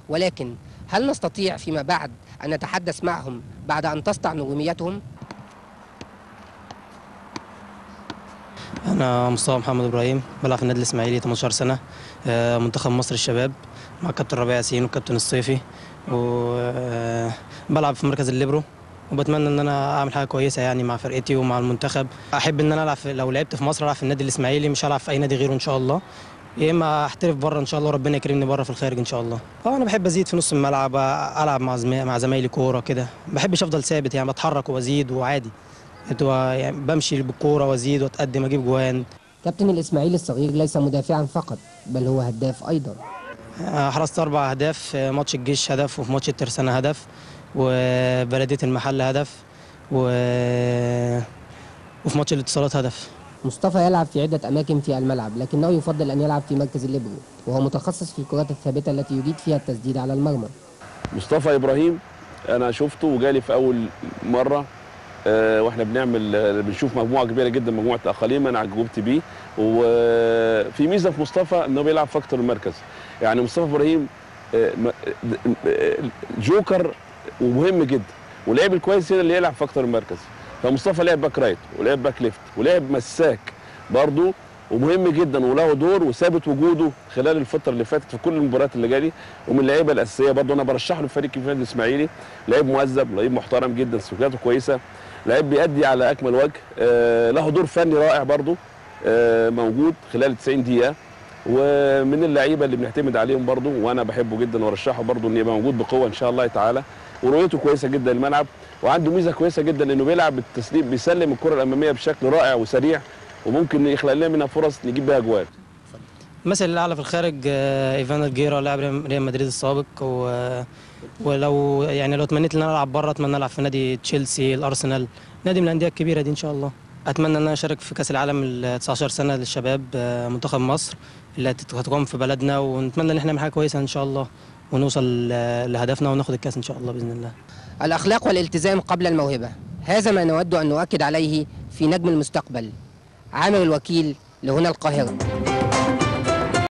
ولكن هل نستطيع فيما بعد أن نتحدث معهم بعد أن تسطع نجوميتهم؟ انا مصطفى محمد ابراهيم بلعب في النادي الاسماعيلي 18 سنه آه، منتخب مصر الشباب مع الكابتن ربيع ياسين والكابتن الصيفي وبلعب في مركز الليبرو وبتمنى ان انا اعمل حاجه كويسه يعني مع فرقتي ومع المنتخب احب ان انا العب في لو لعبت في مصر العب في النادي الاسماعيلي مش هلعب في اي نادي غيره ان شاء الله يا اما احترف بره ان شاء الله وربنا يكرمني بره في الخارج ان شاء الله اه انا بحب ازيد في نص الملعب العب مع زمي... مع زمايلي كوره كده ما بحبش افضل ثابت يعني بتحرك وازيد وعادي بتبقى يعني بمشي بالكوره وازيد واتقدم اجيب جوان كابتن الإسماعيلي الصغير ليس مدافعا فقط بل هو هداف أيضا آه، حرزت اربع اهداف في ماتش الجيش هدف وفي ماتش الترسانة هدف وبلديه المحل هدف و... وفي ماتش الاتصالات هدف مصطفى يلعب في عدة أماكن في الملعب لكنه يفضل أن يلعب في مركز الليبرو وهو متخصص في الكرات الثابتة التي يجيد فيها التسديد على المرمى مصطفى ابراهيم انا شفته وجالي في اول مره آه، واحنا بنعمل آه، بنشوف مجموعه كبيره جدا مجموعه اقاليم انا عجبت بيه وفي ميزه في مصطفى انه بيلعب في اكتر من مركز يعني مصطفى ابراهيم آه، م- آه، جوكر ومهم جدا ولعب الكويس هنا اللي يلعب في اكتر من مركز فمصطفى لعب باك رايت ولعب باك ليفت ولعب مساك برضه ومهم جدا وله دور وثابت وجوده خلال الفتره اللي فاتت في كل المباريات اللي جالي ومن اللعيبه الاساسيه برضه انا برشح له فريق النادي الاسماعيلي لعيب مهذب لعيب محترم جدا سلوكياته كويسه لعيب بيأدي على اكمل وجه آه له دور فني رائع برضه آه موجود خلال 90 دقيقه ومن اللعيبه اللي بنعتمد عليهم برضه وانا بحبه جدا وارشحه برضه انه يبقى موجود بقوه ان شاء الله تعالى ورؤيته كويسه جدا الملعب وعنده ميزه كويسه جدا انه بيلعب بالتسليم بيسلم الكره الاماميه بشكل رائع وسريع وممكن يخلق لنا منها فرص نجيب بيها اجوال المثل الاعلى في الخارج آه، ايفان الجيرا لاعب ريال مدريد السابق و... ولو يعني لو تمنيت ان انا العب بره اتمنى العب في نادي تشيلسي الارسنال نادي من الانديه الكبيره دي ان شاء الله اتمنى ان انا اشارك في كاس العالم ال 19 سنه للشباب آه، منتخب مصر اللي هت- هتقام في بلدنا ونتمنى ان احنا نعمل حاجه كويسه ان شاء الله ونوصل آه، لهدفنا وناخد الكاس ان شاء الله باذن الله الأخلاق والالتزام قبل الموهبة هذا ما نود أن نؤكد عليه في نجم المستقبل عامر الوكيل لهنا القاهرة